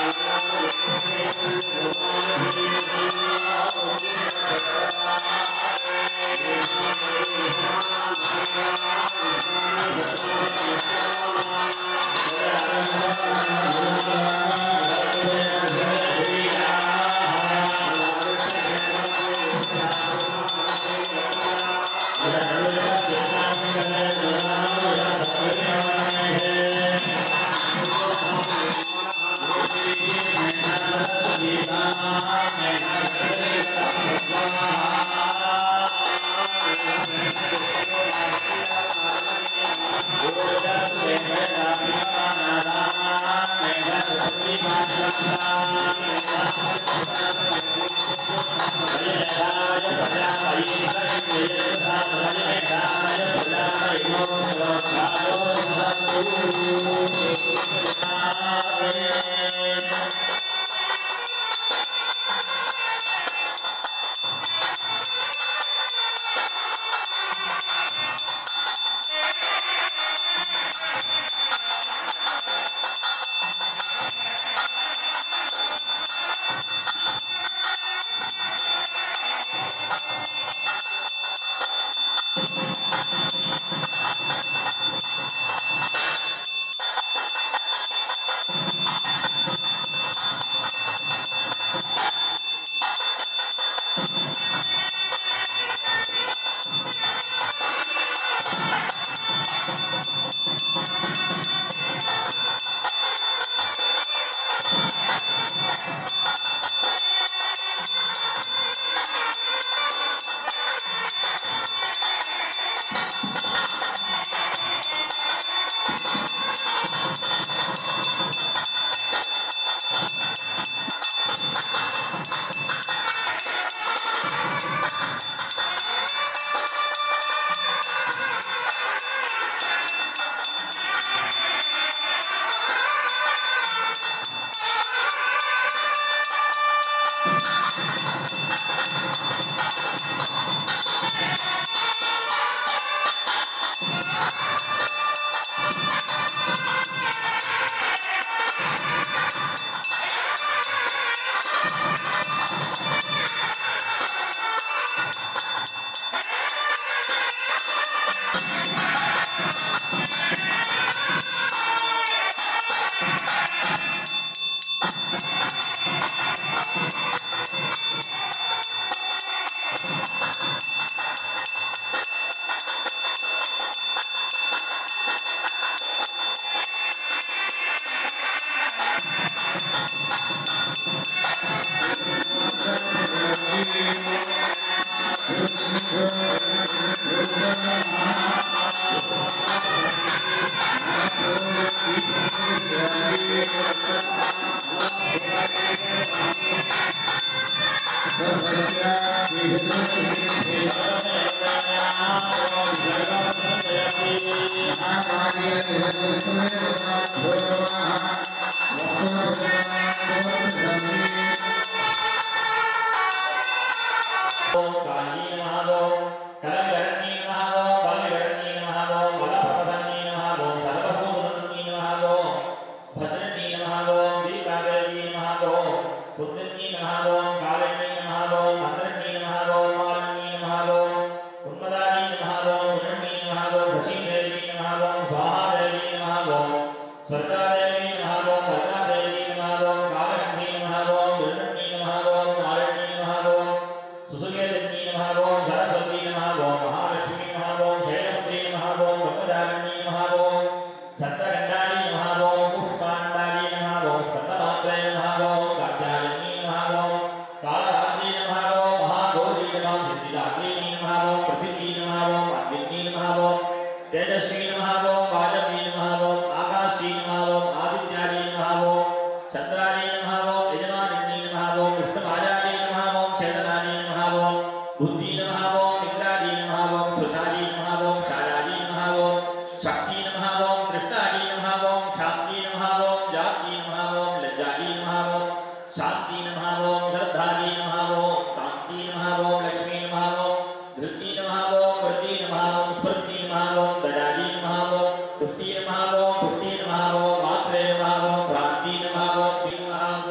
ஓம் காயி நமः ஓம் கலங்கரண்யே நமः ஓம் பரமகரண்யே நமः ஓம் வலபரதன்யே நமः ஓம் சர்வபூதன்யே நமः ஓம் பத்ரன்யே நமः ஓம் வீகாதரண்யே நமः ஓம் புத்தன்யே நமः ஓம் காலண்யே நமः ஓம் மந்திரண்யே நமः ஓம் மாலண்யே நமः ஓம் உன்மதாயே நமः ஓம் உரண்யே நமः ஓம் சசீதேவி நமः ஓம் சுவாஹாதேவி நமः ஓம் ஸ்வர்காதேவி நமः ஓம் வர்காதேவி நமः ஓம் காலண்யே நமः ஓம் உரண்யே நமः ஓம் மாலண்யே நமः ஓம் सुसुकेतन्ये नमः ओम सरस्वती नमः ओम महालक्ष्मी नमः ओम शैलवती नमः ओम ब्रह्मचारिणी नमः ओम छत्रगन्धारी नमः ओम पुष्पाण्डारी नमः ओम स्कन्दमात्रे नमः ओम कात्यायनी नमः ओम कालरात्रि नमः ओम महागौरी नमः सिद्धिदात्री नमः ओम पृथिवी नमः ओम अग्नि नमः ओम तेजस्वी नमः ओम वाजवी नमः ओम आकाशी नमः ओम आदित्यारी नमः ओम चंद्रारी नमः ओम यजमानिनी नमः ओम कृष्णमाजारी नमः ओम चेतनारी नमः ओम बुद्धि नमः ओम निग्रारी नमः ओम सुधारी नमः ओम शारारी नमः ओम शक्ति नमः ओम कृष्णारी नमः ओम शांति नमः ओम जाति नमः ओम लज्जारी नमः ओम शांति नमः ओम श्रद्धारी नमः ओम कांति नमः ओम लक्ष्मी नमः ओम धृति नमः ओम वृद्धि नमः ओम स्मृति नमः ओम दयारी नमः ओम तुष्टि नमः ओम पुष्टि नमः ओम मात्रे नमः ओम भ्रांति नमः ओम चिन्मः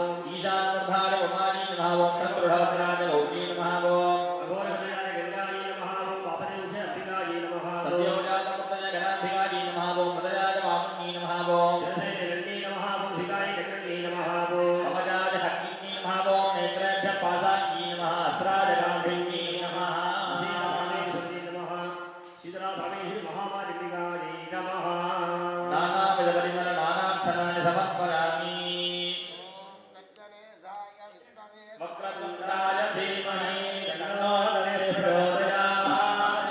समर्पयामि तत्गणेशाय विद्महे वक्रतुण्डाय धीमहि तन्नो दन्ति प्रचोदयात्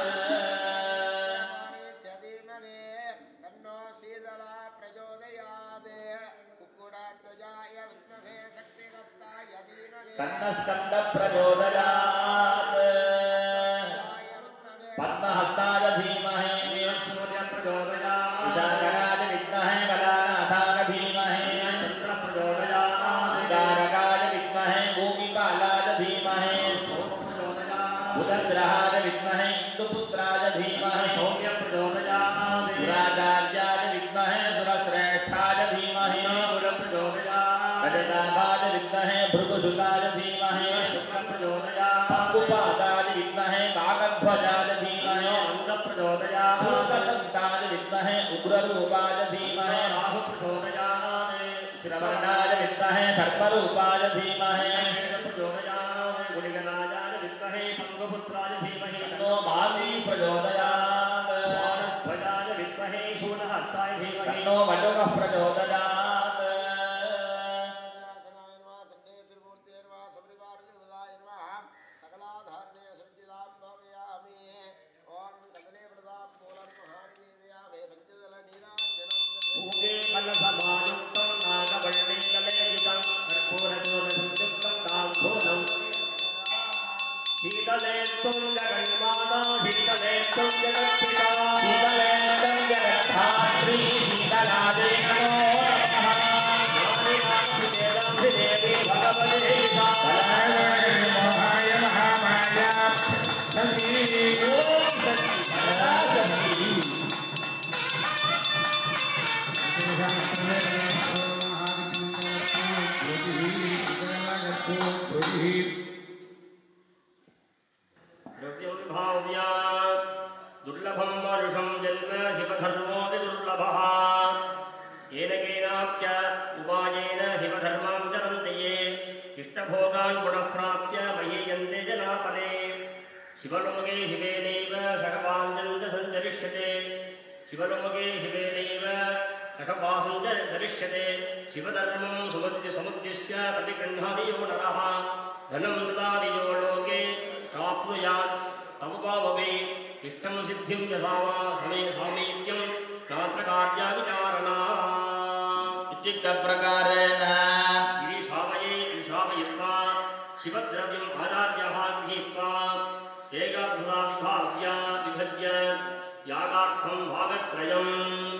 च धीमहि तन्नो शीतला प्रचोदयात् कुक्कुटध्वजाय विद्महे शक्तिगस्ताय धीमहि तन्नस्कन्द प्रचोदयात् य विद्महे पद्महस्ताय धीमहि सूर्य प्रचोदयात् विशाखराज विद्महे कलानाथाय धीमहि चन्द्र प्रचोदयात् तारकाय विद्महे भूमिपालाय धीमहि बुधग्रहाय विद्महे इन्दुपुत्राय धीमहि सौम्य प्रचोदयात् सुराचार्याय विद्महे सुरश्रेष्ठाय धीमहि गुर प्रचोदयात् गजदाभाय विद्महे भृगुसुताय धीमहि शुक्र प्रचोदयात् पङ्गुपादाय विद्महे काकध्वजाय धीमहि अन्ध प्रचोदयात् सूर्यदत्ताय विद्महे उग्ररूपाय धीमहि राहु प्रचोदयात् चित्रवर्णाय विद्महे सर्परूपाय धीमहि प्रचोदयात् गुणिगणाय विद्महे पङ्गुपुत्राय धीमहि नो भावी प्रचोदयात् ध्वजाय विद्महे शूलहस्ताय धीमहि नो वटुकः प्रचोदयात् न्यासनाय नमः सन्डे श्रीमूर्ते नमः सबरिवारदेवताय नमः सकलाधारणे सञ्चितां भावयामि ॐ कदले प्रदां मूलं महानिवेदयामि पञ्चदल नीराञ्जनं पूगे फलसमायुक्तं नागवल्लीकलेयुतं कर्पूरजोलसंयुक्तं ताम्बूलं शीतले तुङ्गगणमादा शीतले तुङ्गगत्पिता शीतले तुङ्गगद्धात्री शीतलादे नमो नमः देवी भगवते महाय महामाया सती ओम सती पराशक्ति द्रव्यविभाव्या दुर्लभं मानुषं जन्म शिवधर्मोऽपि दुर्लभः येन केनाप्य उपायेन शिवधर्मां चरन्ति ये इष्टभोगान् पुनः प्राप्य मह्यन्ते जनापरे शिवलोके शिवेनैव सखवाञ्जं च सञ्चरिष्यते शिवलोके शिवेनैव सखवासं च चरिष्यते शिवधर्मं सुमद्य समुद्दिश्य प्रतिगृह्णाति यो नरः धनं ददाति यो लोके प्राप्नुयात् तव पाववे इष्टं सिद्धिं यथा वा समे सामीप्यं नात्र कार्याविचारणा इत्युक्तप्रकारेण गिरि सावये सावयित्वा शिवद्रव्यम् आचार्यः गृहीत्वा एकादशा विभाव्या विभज्य यागार्थं भागत्रयम्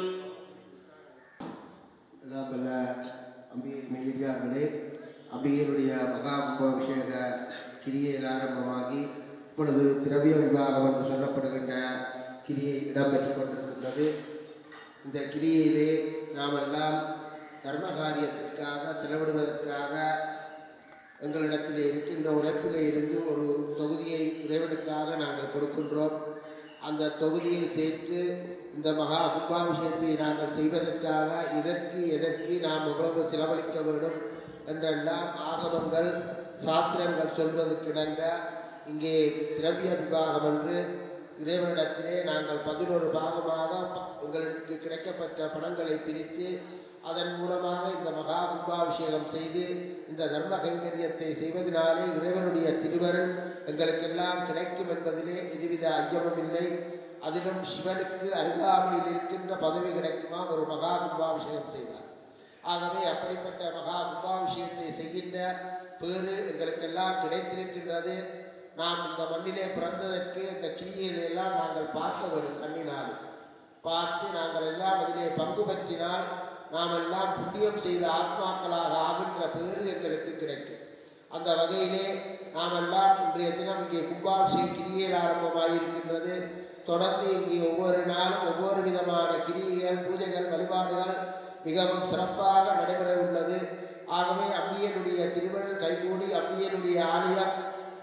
எல்லாம் வல்ல அம்பிகை மெய்யடியார்களே அம்பிகையினுடைய மகா கும்பாபிஷேக கிரியையில் ஆரம்பமாகி இப்பொழுது திரவிய விவாகம் என்று சொல்லப்படுகின்ற கிரியை இடம்பெற்றுக் கொண்டிருக்கின்றது இந்த கிரியையிலே நாமெல்லாம் தர்ம காரியத்திற்காக செலவிடுவதற்காக எங்களிடத்தில் இருக்கின்ற உழைப்பிலே இருந்து ஒரு தொகுதியை இறைவனுக்காக நாங்கள் கொடுக்கின்றோம் அந்த தொகுதியை சேர்த்து இந்த மகா கும்பாபிஷேகத்தை நாங்கள் செய்வதற்காக இதற்கு எதற்கு நாம் எவ்வளவு செலவழிக்க வேண்டும் என்றெல்லாம் ஆகமங்கள் சாத்திரங்கள் சொல்வதற்கிணங்க இங்கே திரவிய விவாகம் என்று இறைவனிடத்திலே நாங்கள் பதினோரு பாகமாக ப- எங்களுக்கு கிடைக்கப்பட்ட பணங்களை பிரித்து அதன் மூலமாக இந்த மகா கும்பாபிஷேகம் செய்து இந்த தர்ம கைங்கரியத்தை செய்வதனாலே இறைவனுடைய திருவருள் எங்களுக்கெல்லாம் கிடைக்கும் என்பதிலே எதுவித ஐயமும் இல்லை அதிலும் சிவனுக்கு அருகாமையில் இருக்கின்ற பதவி கிடைக்குமா ஒரு மகா கும்பாபிஷேகம் செய்தார் ஆகவே அப்படிப்பட்ட மகா கும்பாபிஷேகத்தை செய்கின்ற பேறு எங்களுக்கெல்லாம் கிடைத்திருக்கின்றது நாம் இந்த மண்ணிலே பிறந்ததற்கு இந்த கிரியை எல்லாம் நாங்கள் பார்க்க வேண்டும் கண்ணினால் பார்த்து நாங்கள் எல்லாம் அதிலே பங்கு பற்றினால் நாம் எல்லாம் புண்ணியம் செய்த ஆத்மாக்களாக ஆகின்ற பேறு எங்களுக்கு கிடைக்கும் அந்த வகையிலே நாம் எல்லாம் இன்றைய தினம் இங்கே கும்பாபிஷேக கிரியையில் ஆரம்பமாகியிருக்கின்றது தொடர்ந்து இங்கே ஒவ்வொரு நாளும் ஒவ்வொரு விதமான கிரியைகள் பூஜைகள் வழிபாடுகள் மிகவும் சிறப்பாக நடைபெற உள்ளது ஆகவே அம்பியனுடைய திருவருள் கைகூடி அம்பியனுடைய ஆலயம்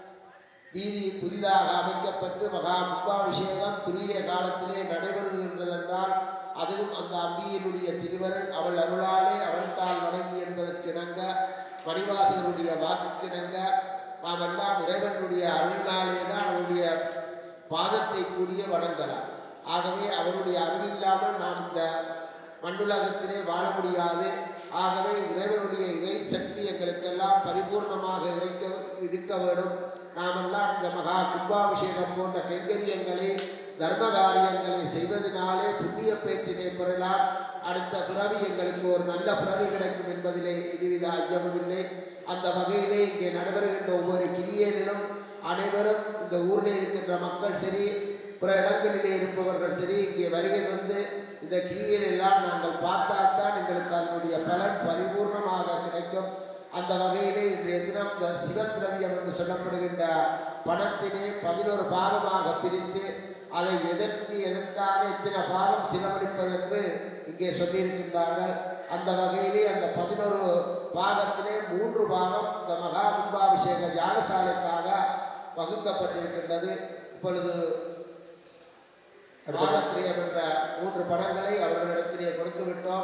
வீதி புதிதாக அமைக்கப்பட்டு மகா கும்பாபிஷேகம் குறுகிய காலத்திலே நடைபெறுகின்றதென்றால் அதுவும் அந்த அம்பியினுடைய திருவருள் அவள் அருளாலே அவள்தால் வணங்கி என்பதற்கிணங்க மணிவாசகருடைய வாக்குக்கிணங்க நாம் எல்லாம் இறைவனுடைய அருளினாலே தான் அவருடைய பாதத்தை கூடிய வணங்கலாம் ஆகவே அவருடைய அருள் இல்லாமல் நாம் இந்த மண்ணுலகத்திலே வாழ முடியாது ஆகவே இறைவனுடைய இறை சக்தி எங்களுக்கெல்லாம் பரிபூர்ணமாக இறைக்க இருக்க வேண்டும் நாமெல்லாம் இந்த மகா கும்பாபிஷேகம் போன்ற கைங்கரியங்களை தர்ம காரியங்களை செய்வதனாலே புண்ணிய பேற்றினை பெறலாம் அடுத்த பிறவி எங்களுக்கு ஒரு நல்ல பிறவி கிடைக்கும் என்பதிலே எதுவித ஐயமும் இல்லை அந்த வகையிலே இங்கே நடைபெறுகின்ற ஒவ்வொரு கிரியேனிலும் அனைவரும் இந்த ஊரில் இருக்கின்ற மக்கள் சரி பிற இடங்களிலே இருப்பவர்கள் சரி இங்கே வருகை வந்து இந்த கிரியைகள் எல்லாம் நாங்கள் பார்த்தால்தான் எங்களுக்கு அதனுடைய பலன் பரிபூர்ணமாக கிடைக்கும் அந்த வகையிலே இன்றைய தினம் இந்த சிவத்திரவியம் என்று சொல்லப்படுகின்ற பணத்தினை பதினோரு பாகமாக பிரித்து அதை எதற்கு எதற்காக இத்தனை பாகம் செலவழிப்பதென்று இங்கே சொல்லியிருக்கின்றார்கள் அந்த வகையிலே அந்த பதினோரு பாகத்திலே மூன்று பாகம் இந்த மகா கும்பாபிஷேக யாகசாலைக்காக வகுக்கப்பட்டிருக்கின்றது இப்பொழுது பாகத்திரியம் என்ற மூன்று பணங்களை அவர்களிடத்திலே கொடுத்து விட்டோம்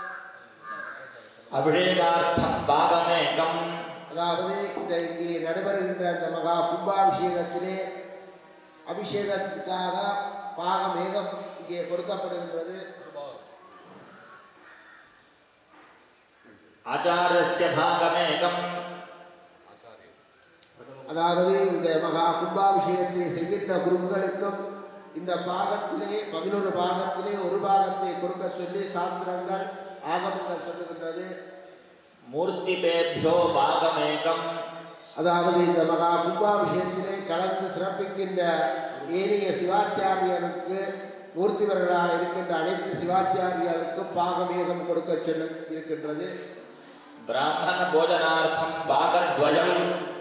அபிஷேகார்த்தம் பாகமேகம் அதாவது இந்த இங்கே நடைபெறுகின்ற இந்த மகா கும்பாபிஷேகத்திலே அபிஷேகத்துக்காக பாகம் ஏகம் இங்கே கொடுக்கப்படுகின்றது ஆச்சாரஸ்ய பாகமேகம் அதாவது இந்த மகா கும்பாபிஷேகத்தை செய்கின்ற குருக்களுக்கும் இந்த பாகத்திலே பதினொரு பாகத்திலே ஒரு பாகத்தை கொடுக்க சொல்லி சாஸ்திரங்கள் ஆகமங்கள் சொல்லுகின்றது மூர்த்திபேभ्यो பாகமேகம் அதாவது இந்த மகா கும்பாபிஷேகத்திலே கலந்து சிறப்பிக்கின்ற ஏனைய சிவாச்சாரியருக்கு மூர்த்திவர்களாக இருக்கின்ற அனைத்து சிவாச்சாரியர்களுக்கும் பாகமேகம் கொடுக்க சொல்லி இருக்கின்றது பிராமண போஜனார்த்தம் பாகத்வயம்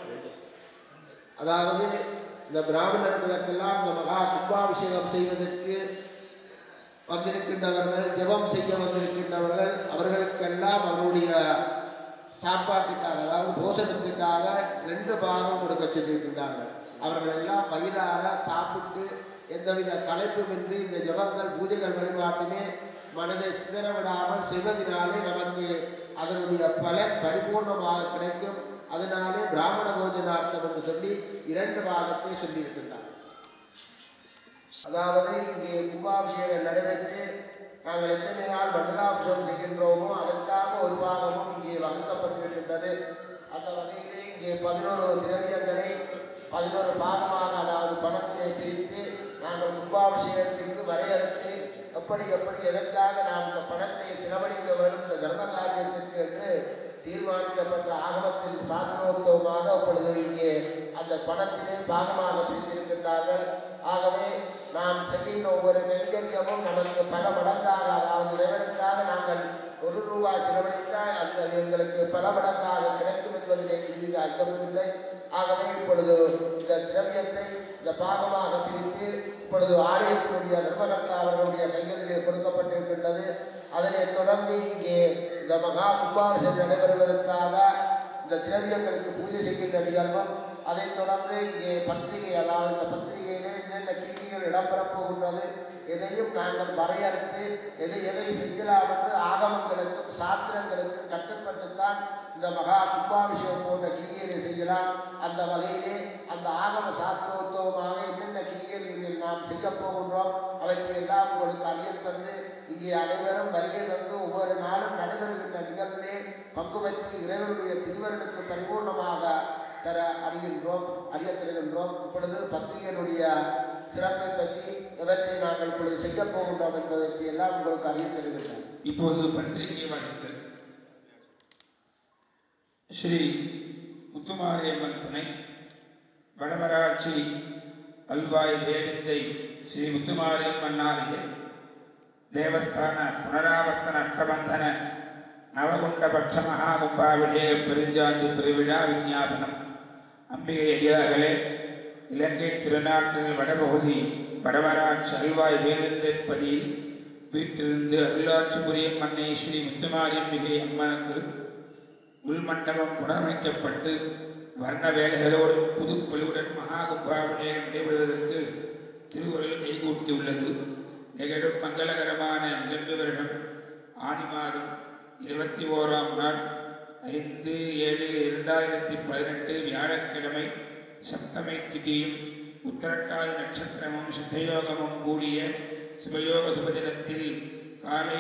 அதாவது இந்த பிராமணர்களுக்கெல்லாம் இந்த மகா கும்பாபிஷேகம் செய்வதற்கு வந்திருக்கின்றவர்கள் ஜெபம் செய்ய வந்திருக்கின்றவர்கள் அவர்களுக்கெல்லாம் அவருடைய சாப்பாட்டுக்காக அதாவது போஷணத்துக்காக ரெண்டு பாகம் கொடுக்க சொல்லியிருக்கின்றார்கள் அவர்கள் எல்லாம் வயிறார சாப்பிட்டு எந்தவித களைப்புமின்றி இந்த ஜபங்கள் பூஜைகள் வழிபாட்டினே மனதை சிதற விடாமல் செய்வதனாலே நமக்கு அதனுடைய பலன் பரிபூர்ணமாக கிடைக்கும் அதனாலே பிராமண போஜனார்த்தம் என்று சொல்லி இரண்டு பாகத்தை சொல்லியிருக்கின்றார் அதாவது இங்கே கும்பாபிஷேகம் நடைபெற்று நாங்கள் எத்தனை நாள் மண்டலாபிஷேகம் செய்கின்றோமோ அதற்காக ஒரு பாகமும் இங்கே வகுக்கப்பட்டிருக்கின்றது அந்த வகையிலே இங்கே பதினோரு திரவியங்களை பதினோரு பாகமாக அதாவது பணத்திலே பிரித்து நாங்கள் கும்பாபிஷேகத்திற்கு வரையறுத்து எப்படி எப்படி எதற்காக நாம் இந்த பணத்தை செலவழிக்க வேண்டும் இந்த தர்ம காரியத்திற்கு என்று தீர்மானிக்கப்பட்ட ஆகமத்தின் சாத்திரோத்தவமாக அப்பொழுது இங்கே அந்த பணத்தினை பாகமாக பிரித்திருக்கின்றார்கள் ஆகவே நாம் செய்கின்ற ஒவ்வொரு கைங்கரியமும் நமக்கு பல மடங்காக அதாவது இறைவனுக்காக நாங்கள் ஒரு ரூபாய் செலவழித்தால் அது அது எங்களுக்கு பல மடங்காக கிடைக்கும் என்பதிலே எதுவித ஐயமில்லை ஆகவே இப்பொழுது இந்த திரவியத்தை இந்த பாகமாக பிரித்து இப்பொழுது ஆலயத்தினுடைய தர்மகர்த்தா அவர்களுடைய கைகளிலே கொடுக்கப்பட்டிருக்கின்றது அதனைத் தொடர்ந்து இங்கே இந்த மகா கும்பாபிஷேகம் நடைபெறுவதற்காக இந்த திரவியங்களுக்கு பூஜை செய்கின்ற நிகழ்வும் அதைத் தொடர்ந்து இங்கே பத்திரிகை அதாவது இந்த பத்திரிகையிலே என்னென்ன கிரிகைகள் இடம்பெறப் போகின்றது எதையும் நாங்கள் வரையறுத்து எதை எதை செய்யலாம் என்று ஆகமங்களுக்கும் சாத்திரங்களுக்கும் கட்டுப்பட்டுத்தான் இந்த மகா கும்பாபிஷேகம் போன்ற கிரிகைகளை செய்யலாம் அந்த வகையிலே அந்த ஆகம சாஸ்திரோத்தவமாக என்னென்ன கிரிகைகள் இதில் நாம் செய்ய போகின்றோம் அவற்றை எல்லாம் உங்களுக்கு அறிய தந்து இங்கே அனைவரும் வருகை தந்து ஒவ்வொரு நாளும் நடைபெறுகின்ற நிகழ்விலே பங்கு பெற்று இறைவனுடைய திருவருளுக்கு பரிபூர்ணமாக தர அறிகின்றோம் அறிய தருகின்றோம் இப்பொழுது பத்திரிகையினுடைய சிறப்பை பற்றி எவற்றை நாங்கள் இப்பொழுது செய்ய போகின்றோம் என்பதை எல்லாம் உங்களுக்கு அறிய தருகின்றோம் இப்போது பத்திரிகை வாசித்தல் ஸ்ரீ முத்துமாரியம்மன் துணை வடமராட்சி அல்வாய் வேவிந்தை ஸ்ரீ முத்துமாரியம்மன் ஆலய தேவஸ்தான புனராவர்த்தன அஷ்டபந்தன நவகுண்டபட்ச மகாகும்பாபிஷேக பெருஞ்சாந்து திருவிழா விஞ்ஞாபனம் அம்பிகை அடியார்களே இலங்கை திருநாட்டில் வடபகுதி வடமராட்சி அல்வாய் வேலுந்தப்பதியில் வீட்டிலிருந்து அருளாட்சி புரியும் மன்னை ஸ்ரீ முத்துமாரியம்பிகை அம்மனுக்கு உள்மண்டபம் புனரமைக்கப்பட்டு வர்ண வேலைகளோடு புதுப்பொலிவுடன் மகா கும்பாபிஷேகம் நடைபெறுவதற்கு திருவுருள் கைகூட்டியுள்ளது நிகழும் மங்களகரமான நிகழ்வு வருடம் ஆனி மாதம் இருபத்தி ஓராம் நாள் ஐந்து ஏழு இரண்டாயிரத்தி பதினெட்டு வியாழக்கிழமை சப்தமை திதியும் உத்தரட்டாதி நட்சத்திரமும் சித்தயோகமும் கூடிய சுபயோக சுபதினத்தில் காலை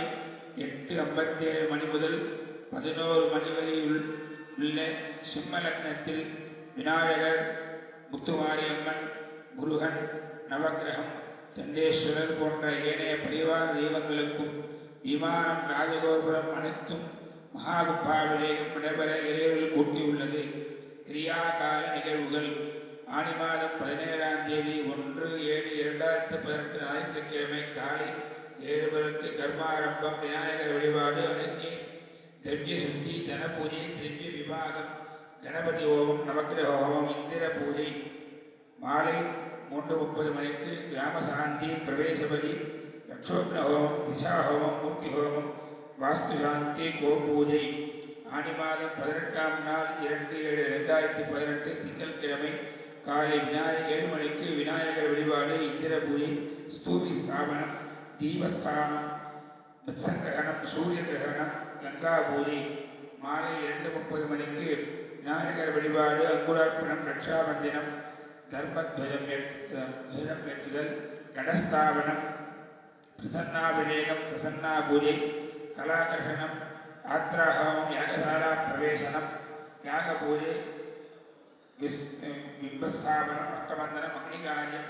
எட்டு ஐம்பத்தேழு மணி முதல் பதினோரு மணி வரை உள்- உள்ள சிம்ம லக்னத்தில் விநாயகர் முத்துமாரியம்மன் முருகன் நவக்கிரகம் சண்டேஸ்வரர் போன்ற ஏனைய பரிவார தெய்வங்களுக்கும் விமானம் ராஜகோபுரம் அனைத்தும் மகாகும்பாபிஷேகம் நடைபெற இறைவர்கள் கூட்டியுள்ளது கிரியாகால நிகழ்வுகள் ஆனி மாதம் பதினேழாம் தேதி ஒன்று ஏழு இரண்டாயிரத்தி பதினெட்டு ஞாயிற்றுக்கிழமை காலை ஏழு மணிக்கு கர்மாரம்பம் விநாயகர் வழிபாடு அடங்கி திரவிய சுத்தி தன பூஜை திரவிய விவாகம் கணபதி ஹோமம் நவக்கிரக ஹோமம் இந்திர பூஜை மாலை மூன்று முப்பது மணிக்கு கிராம சாந்தி பிரவேச பலி லட்சோக்ன ஹோமம் திசா ஹோமம் மூர்த்தி ஹோமம் வாஸ்து சாந்தி கோபூஜை ஆனி மாதம் பதினெட்டாம் நாள் இரண்டு ஏழு ரெண்டாயிரத்தி பதினெட்டு திங்கட்கிழமை காலை விநாயகர் ஏழு மணிக்கு விநாயகர் வழிபாடு இந்திர பூஜை ஸ்தூபி ஸ்தாபனம் தீபஸ்தானம் மத்சங்கிரகணம் சூரிய கிரகணம் கங்கா பூஜை மாலை இரண்டு முப்பது மணிக்கு விநாயகர் வழிபாடு அங்குரார்ப்பணம் ரட்சாபந்தனம் தர்மத்வஜம் ஏற்- துவஜம் ஏற்றுதல் கடஸ்தாபனம் பிரசன்னாபிஷேகம் பிரசன்னா பூஜை கலாகர்ஷணம் ஆத்ராஹோமம் யாகசாலா பிரவேசனம் யாக பூஜை விஸ் பிம்பஸ்தாபனம் அஷ்டமந்தனம் அக்னிகாரியம்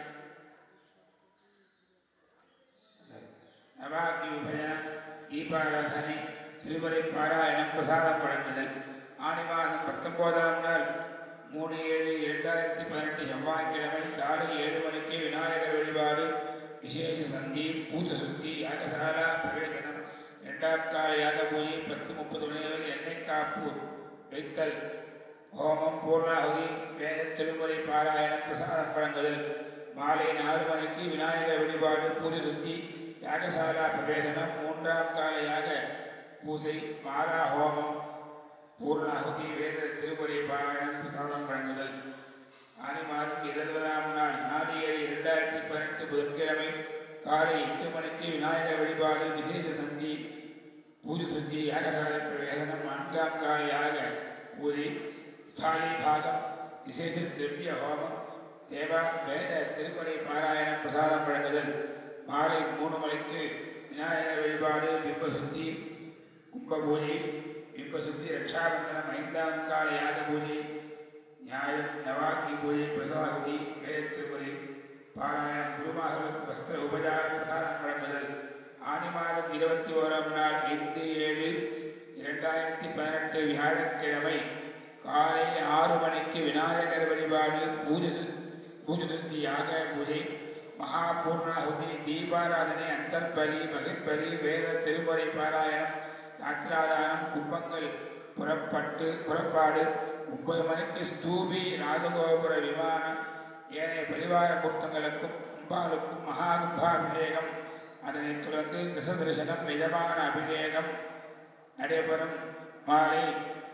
சரி. நவாக்னி விபஜனம் தீபாராதனை திருமறை பாராயணம் பிரசாதம் வழங்குதல் ஆனி மாதம் பத்தொன்பதாம் நாள் மூணு ஏழு இரண்டாயிரத்தி பதினெட்டு செவ்வாய்க்கிழமை காலை ஏழு மணிக்கு விநாயகர் வழிபாடு விசேஷ சந்தி பூத சுத்தி யாகசாலா பிரவேசனம் இரண்டாம் கால யாக பூஜை பத்து முப்பது மணி வரை எண்ணெய் காப்பு வைத்தல் ஹோமம் பூர்ணாகுதி வேத திருமுறை பாராயணம் பிரசாதம் வழங்குதல் மாலை நாலு மணிக்கு விநாயகர் வழிபாடு பூஜை சுத்தி யாகசாலா பிரவேசனம் மூன்றாம் கால யாக பூசை மாலா ஹோமம் பூர்ணாகுதி வேத திருமுறை பாராயணம் பிரசாதம் வழங்குதல் ஆனி மாதம் இருபதாம் நாள் நாலு ஏழு இரண்டாயிரத்தி பதினெட்டு புதன்கிழமை காலை எட்டு மணிக்கு விநாயகர் வழிபாடு விசேஷ சந்தி பூஜை சுத்தி யாகசாலை பிரவேசனம் நான்காம் கால யாக பூஜை ஸ்தாலி பாகம் விசேஷ திரவிய ஹோமம் தேவா வேத திருமறை பாராயணம் பிரசாதம் வழங்குதல் மாலை மூணு மணிக்கு விநாயகர் வழிபாடு பிம்பசுத்தி கும்ப பூஜை பிம்பசுத்தி ரட்சாபந்தனம் ஐந்தாம் கால யாக பூஜை நியாயம் நவாக்கி பூஜை பிரசாகுதி வேத திருமுறை பாராயணம் குருமார்களுக்கு வஸ்திர உபசார பிரசாதம் வழங்குதல் ஆனி மாதம் இருபத்தி ஓராம் நாள் ஐந்து ஏழு இரண்டாயிரத்தி பதினெட்டு வியாழக்கிழமை காலை ஆறு மணிக்கு விநாயகர் வழிபாடு பூஜை பூஜதுந்தி யாக பூஜை மகா பூர்ணாகுதி தீபாராதனை அந்தர்பலி மகிழ்பலி வேத திருமுறை பாராயணம் யாத்ராதானம் கும்பங்கள் புறப்பட்டு புறப்பாடு ஒன்பது மணிக்கு ஸ்தூபி ராஜகோபுர விமானம் ஏனைய பரிவார மூர்த்தங்களுக்கும் அம்பாளுக்கும் மகா கும்பாபிஷேகம் அதனைத் தொடர்ந்து திசதரிசனம் எஜமான அபிஷேகம் நடைபெறும் மாலை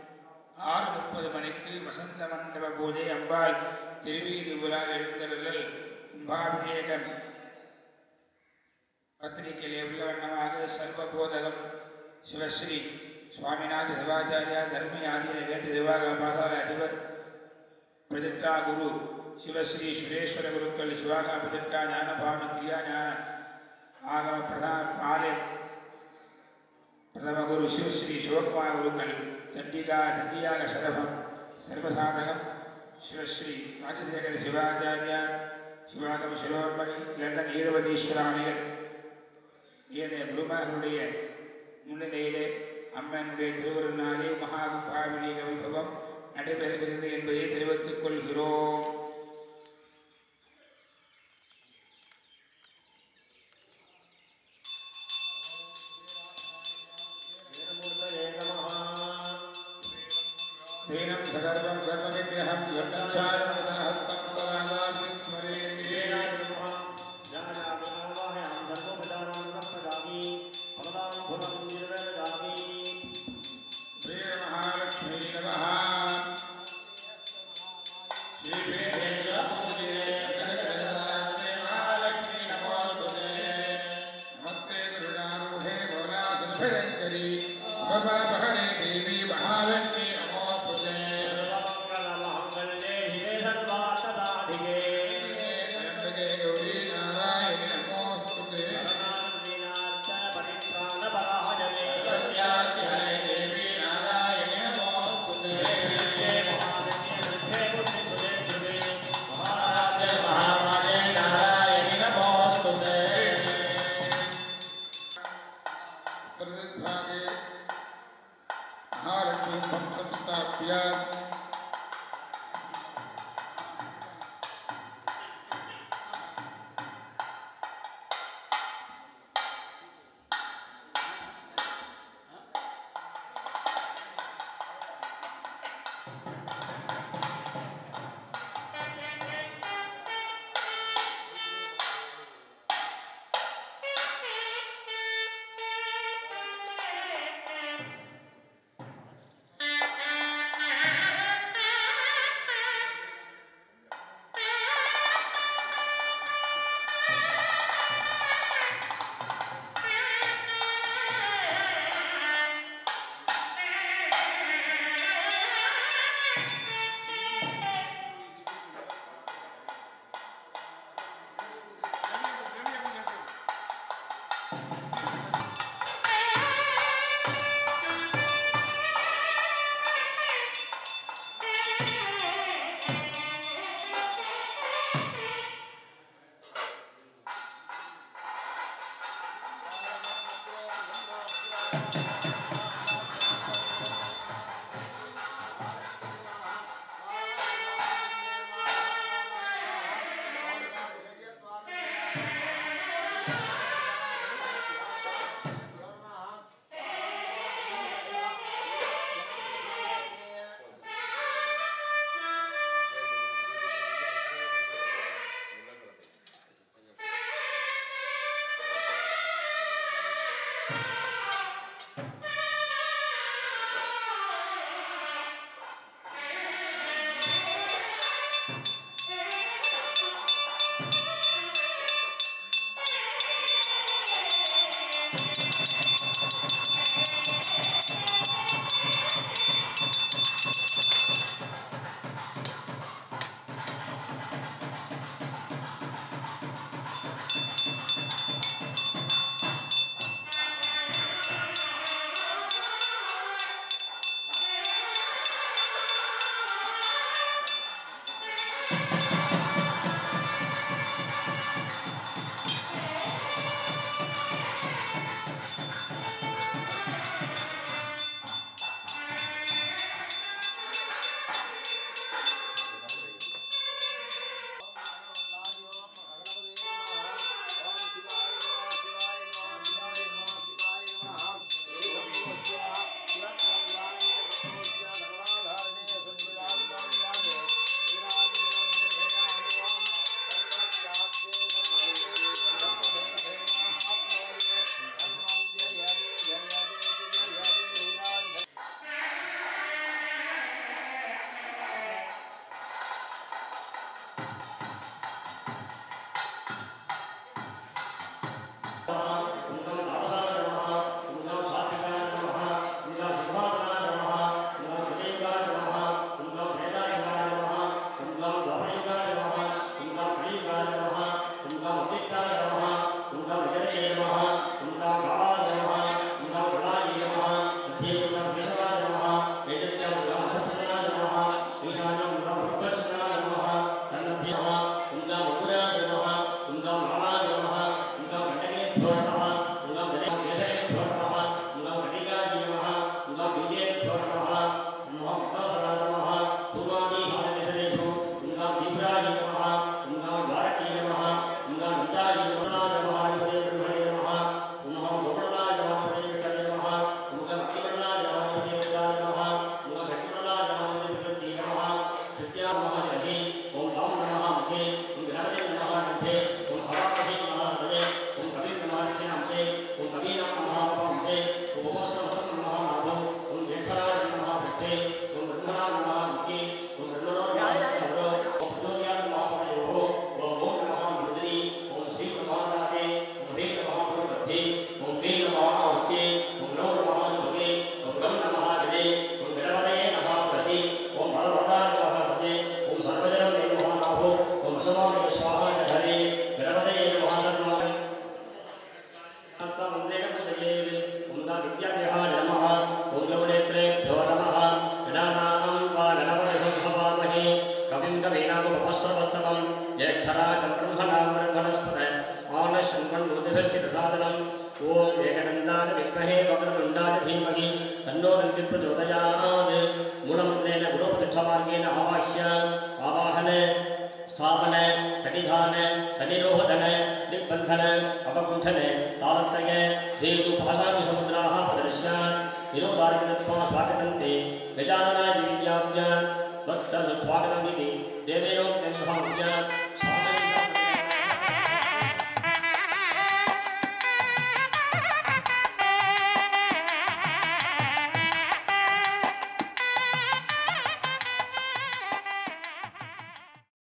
ஆறு முப்பது மணிக்கு வசந்த மண்டப பூஜை அம்பாள் திருவீதி உலா எழுந்தருளல் கும்பாபிஷேகம் பத்திரிகையிலே உள்ள வண்ணமாக சர்வபோதகம் சிவஸ்ரீ சுவாமிநாத சிவாச்சாரியா தர்மி ஆதீன வேத திவாக பாதாள அதிபர் பிரதிஷ்டா குரு சிவஸ்ரீ சுரேஸ்வர குருக்கள் சிவாக பிரதிஷ்டா ஞானபாமி கிரியா ஞான ஆகம பிரதான ஆலய பிரதம குரு சிவஸ்ரீ சிவகுமார் குருக்கள் சண்டிகா சண்டியாக சரபம் சர்வசாதகம் சிவஸ்ரீ ராஜசேகர சிவாச்சாரியார் சிவாகம சிரோர்மணி லண்டன் ஈழவதீஸ்வராலயர் ஏனைய குருமார்களுடைய முன்னிலையிலே அம்மனுடைய திருவருநாளே மகாகும்பாவினிக வைபவம் நடைபெறுகிறது என்பதை தெரிவித்துக் கொள்கிறோம் ஸ்ரீனம் சகர்வம் சர்வவிக்கிரகம் சர்வச்சாரம் श्रीमहालक्ष्मी नमः श्रीवेदलक्ष्मी नमोस्तुते नमस्ते गुरुणारूढे घोरासनभयङ्करी उपपापहरे देवी महालक्ष्मी नमोस्तुते त्र्यम्बके गौरी नारायणि नमोस्तुते उत्तरदिग्भागे महालक्ष्मीं संस्थाप्य ओम एकदन्तान विद्महे वक्रतुण्डाय धीमहि तन्नो दन्ति प्रचोदयात् मूलमन्त्रेण गुरुप्रतिष्ठमार्गेण आवाह्य आवाहन स्थापन सन्निधान सन्निरोधन दिग्बन्धन अपकुण्ठन तालत्रय देवपाशादिसमुद्राः प्रदर्श्य विरोधारिकत्वा स्वागतन्ते गजाननाय विज्ञाप्य वत्स स्वागतम् इति देवेनोक्तं भाव्य